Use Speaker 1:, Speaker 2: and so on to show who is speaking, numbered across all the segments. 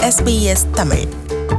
Speaker 1: SBS Tamil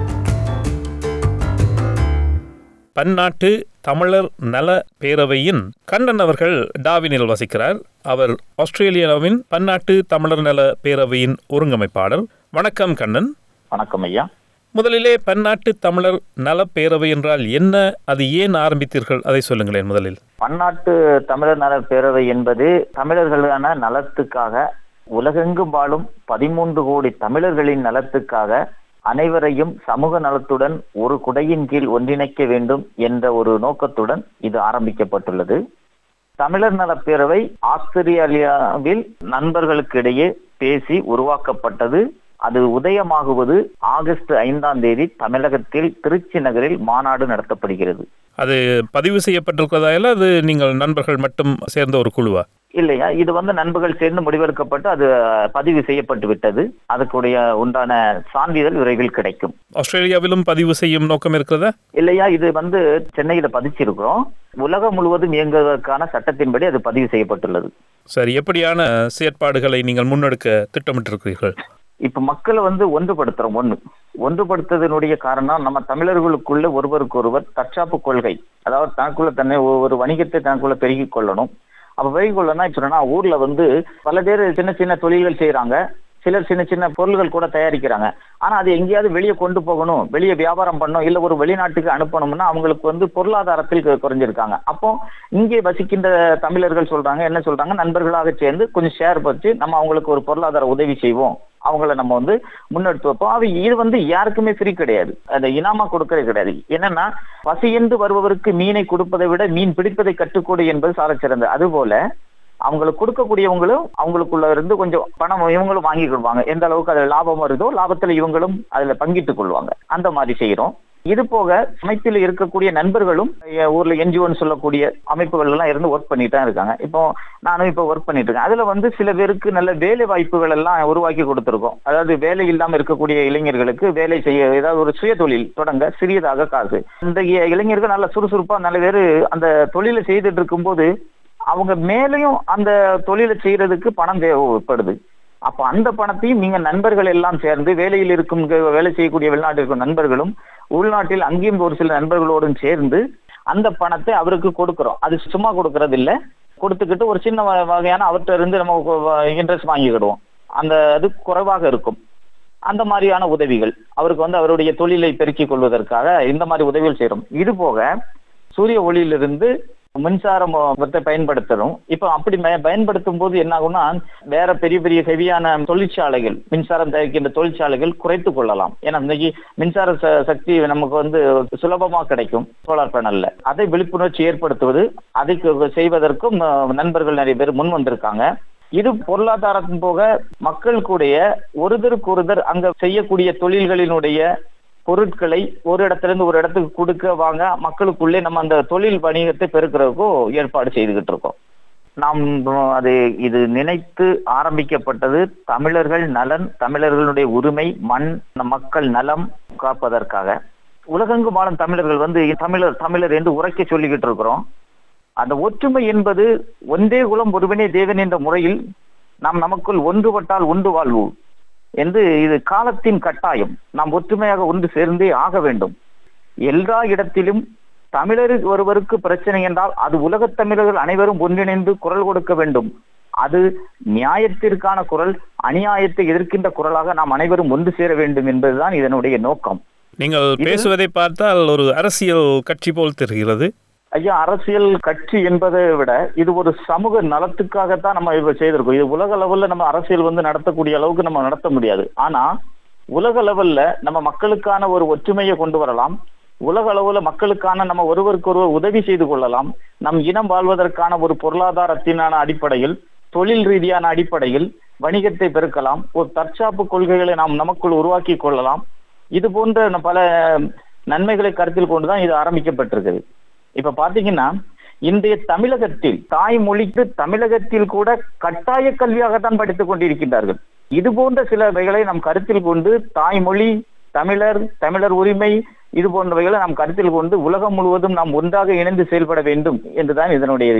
Speaker 2: பன்னாட்டு தமிழர் நல பேரவையின் கண்ணன் அவர்கள் டாவினில் வசிக்கிறார் அவர் ஆஸ்திரேலியாவின் பன்னாட்டு தமிழர் நல பேரவையின் ஒருங்கமைப்பாளர் வணக்கம் கண்ணன்
Speaker 3: வணக்கம் ஐயா
Speaker 2: முதலிலே பன்னாட்டு தமிழர் நல பேரவை என்றால் என்ன அது ஏன் ஆரம்பித்தீர்கள் அதை சொல்லுங்களேன் முதலில்
Speaker 3: பன்னாட்டு தமிழர் நல பேரவை என்பது தமிழர்களான நலத்துக்காக உலகெங்கும் வாழும் பதிமூன்று கோடி தமிழர்களின் நலத்துக்காக அனைவரையும் சமூக நலத்துடன் ஒரு குடையின் கீழ் ஒன்றிணைக்க வேண்டும் என்ற ஒரு நோக்கத்துடன் இது ஆரம்பிக்கப்பட்டுள்ளது தமிழர் நலப் பேரவை ஆஸ்திரேலியாவில் நண்பர்களுக்கிடையே பேசி உருவாக்கப்பட்டது அது உதயமாகுவது ஆகஸ்ட் ஐந்தாம் தேதி தமிழகத்தில் திருச்சி நகரில் மாநாடு நடத்தப்படுகிறது
Speaker 2: அது பதிவு செய்யப்பட்டிருக்கிறதா இல்லை அது நீங்கள் நண்பர்கள் மட்டும் சேர்ந்த ஒரு குழுவா
Speaker 3: இல்லையா இது வந்து நண்பர்கள் சேர்ந்து முடிவெடுக்கப்பட்டு அது பதிவு செய்யப்பட்டு விட்டது அதுக்குடைய உண்டான சான்றிதழ் விரைவில் கிடைக்கும்
Speaker 2: ஆஸ்திரேலியாவிலும் பதிவு செய்யும் நோக்கம் இருக்கிறதா
Speaker 3: இல்லையா இது வந்து சென்னையில பதிச்சிருக்கிறோம் உலகம் முழுவதும் இயங்குவதற்கான சட்டத்தின்படி அது பதிவு செய்யப்பட்டுள்ளது
Speaker 2: சரி எப்படியான செயற்பாடுகளை நீங்கள் முன்னெடுக்க திட்டமிட்டிருக்கிறீர்கள்
Speaker 3: இப்ப மக்களை வந்து ஒன்றுபடுத்துறோம் ஒண்ணு ஒன்றுபடுத்ததனுடைய காரணம் நம்ம தமிழர்களுக்குள்ள ஒருவருக்கு ஒருவர் தற்காப்பு கொள்கை அதாவது தனக்குள்ள தன்னை ஒரு வணிகத்தை தனக்குள்ள பெருகிக் கொள்ளணும் அப்ப பெருகிக் கொள்ளனா இப்ப சொன்னா ஊர்ல வந்து பல பேர் சின்ன சின்ன தொழில்கள் செய்யறாங்க சிலர் சின்ன சின்ன பொருள்கள் கூட தயாரிக்கிறாங்க ஆனா அது எங்கேயாவது வெளியே கொண்டு போகணும் வெளியே வியாபாரம் பண்ணணும் இல்ல ஒரு வெளிநாட்டுக்கு அனுப்பணும்னா அவங்களுக்கு வந்து பொருளாதாரத்தில் கு- குறைஞ்சிருக்காங்க அப்போ இங்கே வசிக்கின்ற தமிழர்கள் சொல்றாங்க என்ன சொல்றாங்க நண்பர்களாக சேர்ந்து கொஞ்சம் ஷேர் வச்சு நம்ம அவங்களுக்கு ஒரு பொருளாதார உதவி செய்வோம் அவங்கள நம்ம வந்து முன்னெடுத்து வைப்போம் அது இது வந்து யாருக்குமே ஃப்ரீ கிடையாது அந்த இனாமா கொடுக்கறது கிடையாது என்னன்னா பசியென்று வருபவருக்கு மீனை கொடுப்பதை விட மீன் பிடிப்பதை கற்றுக்கொடு என்பது சாலச் சிறந்தது அதுபோல அவங்களுக்கு கொடுக்கக்கூடியவங்களும் அவங்களுக்குள்ள இருந்து கொஞ்சம் பணம் இவங்களும் வாங்கி கொள்வாங்க எந்த அளவுக்கு அதுல லாபம் வருதோ லாபத்துல இவங்களும் அதுல பங்கிட்டுக் கொள்வாங்க அந்த மாதிரி செய்யறோம் இது போக அமைப்பில் இருக்கக்கூடிய நண்பர்களும் எ- ஊர்ல என்ஜிஓன்னு சொல்லக்கூடிய அமைப்புகள் எல்லாம் இருந்து ஒர்க் பண்ணிட்டு தான் இருக்காங்க இப்போ நானும் இப்போ ஒர்க் பண்ணிட்டு இருக்கேன் அதுல வந்து சில பேருக்கு நல்ல வேலை வாய்ப்புகள் எல்லாம் உருவாக்கி கொடுத்திருக்கோம் அதாவது வேலை இல்லாம இருக்கக்கூடிய இளைஞர்களுக்கு வேலை செய்ய ஏதாவது ஒரு சுய தொழில் தொடங்க சிறியதாக காசு இந்த இ- இளைஞர்கள் நல்ல சுறுசுறுப்பா நல்ல பேரு அந்த தொழிலை செய்துட்டு இருக்கும்போது அவங்க மேலையும் அந்த தொழிலை செய்யறதுக்கு பணம் தேவைப்படுது அப்ப அந்த பணத்தையும் நீங்க நண்பர்கள் எல்லாம் சேர்ந்து வேலையில் இருக்கும் க- வேலை செய்யக்கூடிய வெளிநாட்டில் இருக்கும் நண்பர்களும் உள்நாட்டில் அங்கேயும் ஒரு சில நண்பர்களோடும் சேர்ந்து அந்த பணத்தை அவருக்கு கொடுக்கிறோம் அது சும்மா கொடுக்கறது இல்ல கொடுத்துக்கிட்டு ஒரு சின்ன வ- வகையான அவர்கிட்ட இருந்து நம்ம இன்ட்ரெஸ்ட் வாங்கிக்கிடுவோம் அந்த அது குறைவாக இருக்கும் அந்த மாதிரியான உதவிகள் அவருக்கு வந்து அவருடைய தொழிலை பெருக்கிக் கொள்வதற்காக இந்த மாதிரி உதவிகள் செய்யறோம் இது போக சூரிய ஒளியிலிருந்து மின்சாரம் மொத்த பயன்படுத்தணும் இப்போ அப்படி ம- பயன்படுத்தும் போது என்ன ஆகும்னா வேற பெரிய பெரிய ஹெவியான தொழிற்சாலைகள் மின்சாரம் தயாரிக்கின்ற தொழிற்சாலைகள் குறைத்து கொள்ளலாம் ஏன்னா இன்னைக்கு மின்சார ச- சக்தி நமக்கு வந்து சுலபமா கிடைக்கும் சோலார் பேனல்ல அதை விழிப்புணர்ச்சி ஏற்படுத்துவது அதை கு- செய்வதற்கும் அஹ், நண்பர்கள் நிறைய பேர் முன் வந்திருக்காங்க இது பொருளாதாரத்தின் போக மக்களுக்குடைய ஒருதருக்கு ஒருதர் அங்க செய்யக்கூடிய தொழில்களினுடைய பொருட்களை ஒரு இடத்துல இருந்து ஒரு இடத்துக்கு கொடுக்க வாங்க மக்களுக்குள்ளே நம்ம அந்த தொழில் வணிகத்தை பெருக்கிறதுக்கும் ஏற்பாடு செய்துகிட்டு இருக்கோம் நாம் அது இது நினைத்து ஆரம்பிக்கப்பட்டது தமிழர்கள் நலன் தமிழர்களுடைய உரிமை மண் நம் மக்கள் நலம் காப்பதற்காக உலகெங்கும் வாழும் தமிழர்கள் வந்து தமிழர் தமிழர் என்று உரைக்க சொல்லிக்கிட்டு இருக்கிறோம் அந்த ஒற்றுமை என்பது ஒன்றே குலம் ஒருவனே தேவன் என்ற முறையில் நாம் நமக்குள் ஒன்றுபட்டால் ஒன்று வாழ்வு என்று இது காலத்தின் கட்டாயம் நாம் ஒற்றுமையாக ஒன்று சேர்ந்தே ஆக வேண்டும் எல்லா இடத்திலும் தமிழர் ஒருவருக்கு பிரச்சனை என்றால் அது உலகத் தமிழர்கள் அனைவரும் ஒன்றிணைந்து குரல் கொடுக்க வேண்டும் அது நியாயத்திற்கான குரல் அநியாயத்தை எதிர்க்கின்ற குரலாக நாம் அனைவரும் ஒன்று சேர வேண்டும் என்பதுதான் இதனுடைய நோக்கம்
Speaker 2: நீங்கள் பேசுவதை பார்த்தால் ஒரு அரசியல் கட்சி போல் தெரிகிறது
Speaker 3: ஐயா அரசியல் கட்சி என்பதை விட இது ஒரு சமூக நலத்துக்காகத்தான் நம்ம இப்ப செய்திருக்கோம் இது உலக லெவல்ல நம்ம அரசியல் வந்து நடத்தக்கூடிய அளவுக்கு நம்ம நடத்த முடியாது ஆனா உலக லெவல்ல நம்ம மக்களுக்கான ஒரு ஒற்றுமையை கொண்டு வரலாம் உலக அளவுல மக்களுக்கான நம்ம ஒருவருக்கு ஒருவர் உதவி செய்து கொள்ளலாம் நம் இனம் வாழ்வதற்கான ஒரு பொருளாதாரத்தினான அடிப்படையில் தொழில் ரீதியான அடிப்படையில் வணிகத்தை பெருக்கலாம் ஒரு தற்சாப்பு கொள்கைகளை நாம் நமக்குள் உருவாக்கி கொள்ளலாம் இது போன்ற ந- பல நன்மைகளை கருத்தில் கொண்டுதான் இது ஆரம்பிக்கப்பட்டிருக்குது இப்ப பாத்தீங்கன்னா இன்றைய தமிழகத்தில் தாய்மொழிக்கு தமிழகத்தில் கூட கட்டாய கல்வியாகத்தான் படித்துக் கொண்டிருக்கின்றார்கள் இது போன்ற சிலவைகளை நாம் கருத்தில் கொண்டு தாய்மொழி தமிழர் தமிழர் உரிமை இது போன்றவைகளை நாம் கருத்தில் கொண்டு உலகம் முழுவதும் நாம் ஒன்றாக இணைந்து செயல்பட வேண்டும் என்றுதான் இதனுடைய ஐயா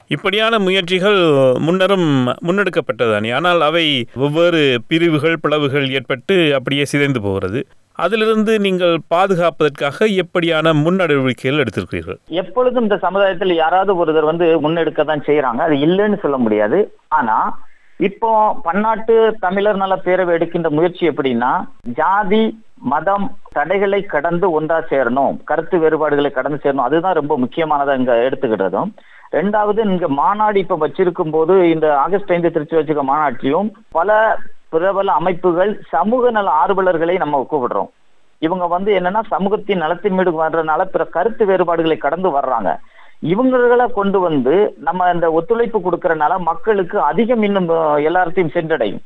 Speaker 2: இப்படியான முயற்சிகள் முன்னரும் முன்னெடுக்கப்பட்டதானே ஆனால் அவை வெவ்வேறு பிரிவுகள் பிளவுகள் ஏற்பட்டு அப்படியே சிதைந்து போகிறது அதிலிருந்து நீங்கள் பாதுகாப்பதற்காக எப்படியான முன்னடவடிக்கைகள் எடுத்திருக்கிறீர்கள்
Speaker 3: எப்பொழுதும் இந்த சமுதாயத்தில் யாராவது ஒருத்தர் வந்து முன்னெடுக்க தான் செய்யறாங்க அது இல்லைன்னு சொல்ல முடியாது ஆனா இப்போ பன்னாட்டு தமிழர் நல பேரவை எடுக்கின்ற முயற்சி எப்படின்னா ஜாதி மதம் தடைகளை கடந்து ஒன்றா சேரணும் கருத்து வேறுபாடுகளை கடந்து சேரணும் அதுதான் ரொம்ப முக்கியமானதா இங்க எடுத்துக்கிட்டதும் ரெண்டாவது இங்க மாநாடு இப்ப வச்சிருக்கும் போது இந்த ஆகஸ்ட் ஐந்து திருச்சி வச்சிருக்க மாநாட்டிலையும் பல பிரபல அமைப்புகள் சமூக நல ஆர்வலர்களை நம்ம கூப்பிடுறோம் இவங்க வந்து என்னன்னா சமூகத்தின் நலத்தின் மீது வர்றதுனால பிற கருத்து வேறுபாடுகளை கடந்து வர்றாங்க இவங்களை கொண்டு வந்து நம்ம இந்த ஒத்துழைப்பு கொடுக்கறனால மக்களுக்கு அதிகம் இன்னும் அஹ், எல்லார்த்தையும் சென்றடையும்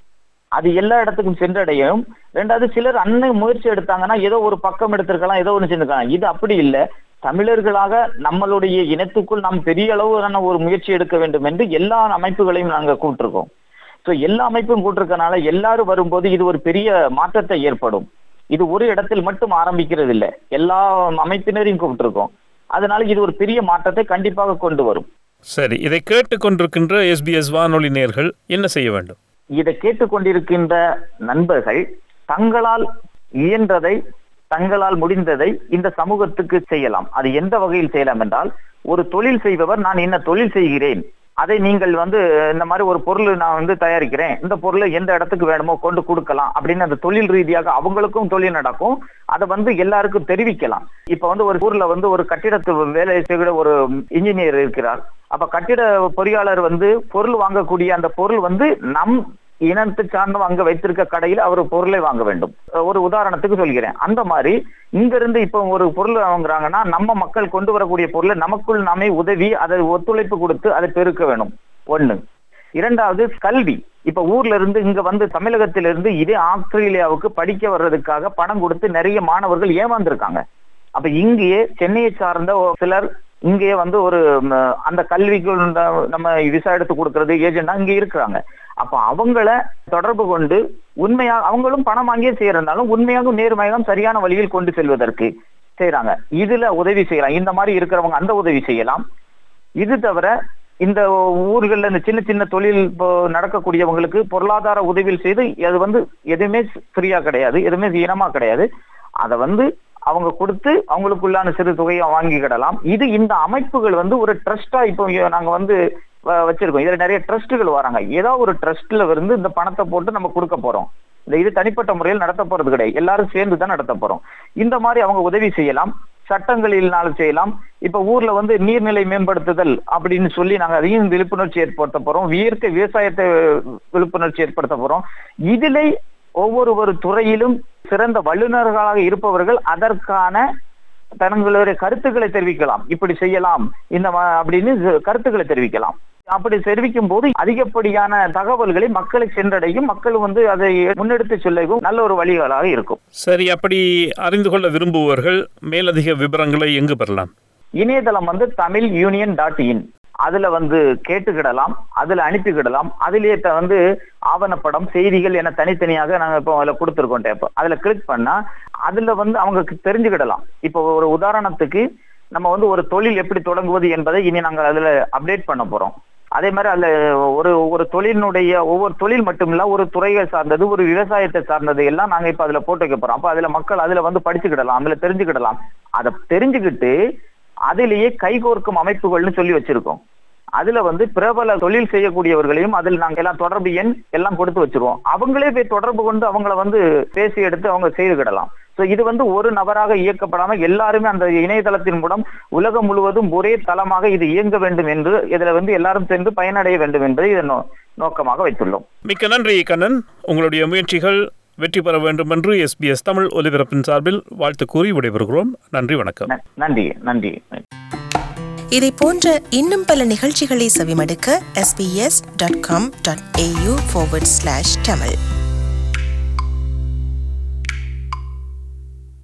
Speaker 3: அது எல்லா இடத்துக்கும் சென்றடையும் ரெண்டாவது சிலர் அண்ணன் முயற்சி எடுத்தாங்கன்னா ஏதோ ஒரு பக்கம் எடுத்திருக்கலாம் ஏதோ ஒன்று செஞ்சிருக்கலாம் இது அப்படி இல்லை தமிழர்களாக நம்மளுடைய இனத்துக்குள் நாம் பெரிய அளவுயான ஒரு முயற்சி எடுக்க வேண்டும் என்று எல்லா அமைப்புகளையும் நாங்கள் கூப்பிட்டுருக்கோம் ஸோ எல்லா அமைப்பும் கூட்டிருக்கனால எல்லாரும் வரும்போது இது ஒரு பெரிய மாற்றத்தை ஏற்படும் இது ஒரு இடத்தில் மட்டும் ஆரம்பிக்கிறது இல்லை எல்லா அமைப்பினரையும் கூப்பிட்டுருக்கோம் அதனால இது ஒரு பெரிய மாற்றத்தை கண்டிப்பாக கொண்டு வரும்
Speaker 2: சரி இதை கேட்டுக்கொண்டிருக்கின்ற எஸ்பிஎஸ் வானொலி நேர்கள் என்ன செய்ய வேண்டும்
Speaker 3: இதை கேட்டுக்கொண்டிருக்கின்ற நண்பர்கள் தங்களால் இயன்றதை தங்களால் முடிந்ததை இந்த சமூகத்துக்கு செய்யலாம் அது எந்த வகையில் செய்யலாம் என்றால் ஒரு தொழில் செய்பவர் நான் என்ன தொழில் செய்கிறேன் அதை நீங்கள் வந்து இந்த மாதிரி ஒரு பொருள் நான் வந்து தயாரிக்கிறேன் இந்த பொருளை எந்த இடத்துக்கு வேணுமோ கொண்டு கொடுக்கலாம் அப்படின்னு அந்த தொழில் ரீதியாக அவங்களுக்கும் தொழில் நடக்கும் அதை வந்து எல்லாருக்கும் தெரிவிக்கலாம் இப்ப வந்து ஒரு ஊர்ல வந்து ஒரு கட்டிடத்து வேலை செய்கிற ஒரு இன்ஜினியர் இருக்கிறார் அப்ப கட்டிட பொறியாளர் வந்து பொருள் வாங்கக்கூடிய அந்த பொருள் வந்து நம் இனத்தை சார்ந்தவங்க அங்க வைத்திருக்க கடையில் அவர் பொருளை வாங்க வேண்டும் ஒரு உதாரணத்துக்கு சொல்கிறேன் அந்த மாதிரி இங்க இருந்து இப்ப ஒரு பொருள் வாங்குறாங்கன்னா நம்ம மக்கள் கொண்டு வரக்கூடிய பொருளை நமக்குள் நாமே உதவி அதை ஒத்துழைப்பு கொடுத்து அதை பெருக்க வேணும் ஒண்ணு இரண்டாவது கல்வி இப்ப ஊர்ல இருந்து இங்க வந்து தமிழகத்திலிருந்து இதே ஆஸ்திரேலியாவுக்கு படிக்க வர்றதுக்காக பணம் கொடுத்து நிறைய மாணவர்கள் ஏமாந்துருக்காங்க அப்ப இங்கேயே சென்னையை சார்ந்த ஒரு சிலர் இங்கேயே வந்து ஒரு ம், அந்த கல்விக்கு உண்ட நம்ம விசா எடுத்து கொடுக்கறது ஏஜென்டா இங்க இருக்கிறாங்க அப்ப அவங்கள தொடர்பு கொண்டு உண்மையா அவங்களும் பணம் வாங்கியே செய்யறதுனாலும் உண்மையாகவும் நேர்மையாகவும் சரியான வழியில் கொண்டு செல்வதற்கு செய்யறாங்க இதுல உதவி செய்யலாம் இந்த மாதிரி இருக்கிறவங்க அந்த உதவி செய்யலாம் இது தவிர இந்த ஊர்கள்ல இந்த சின்ன சின்ன தொழில் இப்போ நடக்கக்கூடியவங்களுக்கு பொருளாதார உதவியில் செய்து அது வந்து எதுவுமே ஃப்ரீயா கிடையாது எதுவுமே இனமா கிடையாது அதை வந்து அவங்க கொடுத்து அவங்களுக்குள்ளான சிறு தொகையை வாங்கிக்கிடலாம் இது இந்த அமைப்புகள் வந்து ஒரு ட்ரஸ்டா இப்போ நாங்க வந்து வ- வச்சிருக்கோம் இதுல நிறைய ட்ரஸ்ட்டுகள் வராங்க ஏதோ ஒரு ட்ரஸ்ட்ல இருந்து இந்த பணத்தை போட்டு நம்ம கொடுக்க போறோம் இந்த இது தனிப்பட்ட முறையில் நடத்த போறது கிடையாது எல்லாரும் சேர்ந்து தான் நடத்த போறோம் இந்த மாதிரி அவங்க உதவி செய்யலாம் சட்டங்களினாலும் செய்யலாம் இப்ப ஊர்ல வந்து நீர்நிலை மேம்படுத்துதல் அப்படின்னு சொல்லி நாங்க அதையும் விழிப்புணர்ச்சி ஏற்படுத்த போறோம் இயற்கை விவசாயத்தை விழிப்புணர்ச்சி ஏற்படுத்த போறோம் இதிலே ஒவ்வொரு ஒரு துறையிலும் சிறந்த வல்லுநர்களாக இருப்பவர்கள் அதற்கான தங்களுடைய கருத்துக்களை தெரிவிக்கலாம் இப்படி செய்யலாம் இந்த ம- அப்படின்னு கருத்துக்களை தெரிவிக்கலாம் அப்படி தெரிவிக்கும் போது அதிகப்படியான தகவல்களை மக்களை சென்றடையும் மக்கள் வந்து அதை முன்னெடுத்து செல்லவும் நல்ல ஒரு வழிகளாக இருக்கும்
Speaker 2: சரி அப்படி அறிந்து கொள்ள விரும்புபவர்கள் மேலதிக விவரங்களை எங்கு பெறலாம்
Speaker 3: இணையதளம் வந்து தமிழ் யூனியன் டாட் இன் அதுல வந்து கேட்டுக்கிடலாம் அதுல அனுப்பிக்கிடலாம் அதிலேயே த- வந்து ஆவணப்படம் செய்திகள் என தனித்தனியாக நாங்க இப்போ அதுல கொடுத்துருக்கோம் டேப் அதுல கிளிக் பண்ணா அதுல வந்து அவங்க தெரிஞ்சுக்கிடலாம் இப்போ ஒரு உதாரணத்துக்கு நம்ம வந்து ஒரு தொழில் எப்படி தொடங்குவது என்பதை இனி நாங்கள் அதுல அப்டேட் பண்ண போறோம் அதே மாதிரி அதுல ஒரு ஒரு தொழிலினுடைய ஒவ்வொரு தொழில் மட்டும் இல்ல ஒரு துறையை சார்ந்தது ஒரு விவசாயத்தை சார்ந்தது எல்லாம் நாங்க இப்ப அதுல போட்டு வைக்க போறோம் அப்ப அதுல மக்கள் அதுல வந்து படிச்சுக்கிடலாம் அதுல தெரிஞ்சுக்கிடலாம் அதை தெரிஞ்சுக்கிட்டு அதிலேயே கைகோர்க்கும் அமைப்புகள்னு சொல்லி வச்சிருக்கோம் அதுல வந்து பிரபல தொழில் செய்யக்கூடியவர்களையும் அதில் நாங்க எல்லாம் தொடர்பு எண் எல்லாம் கொடுத்து வச்சிருவோம் அவங்களே போய் தொடர்பு கொண்டு அவங்கள வந்து பேசி எடுத்து அவங்க செய்துக்கிடலாம் சோ இது வந்து ஒரு நபராக இயக்கப்படாம எல்லாருமே அந்த இணையதளத்தின் மூலம் உலகம் முழுவதும் ஒரே தளமாக இது இயங்க வேண்டும் என்று இதுல வந்து எல்லாரும் சென்று பயனடைய வேண்டும் என்பதை இதன் நோ- நோக்கமாக வைத்துள்ளோம்
Speaker 2: மிக்க நன்றி கண்ணன் உங்களுடைய முயற்சிகள் வெற்றி பெற வேண்டும் என்று எஸ்பிஎஸ் தமிழ் ஒலிபரப்பின் சார்பில் வாழ்த்து கூறி விடைபெறுகிறோம் நன்றி வணக்கம்
Speaker 3: ந- நன்றி நன்றி
Speaker 1: இதை போன்ற இன்னும் பல நிகழ்ச்சிகளை செவிமடுக்க sbs.com.au forward slash tamil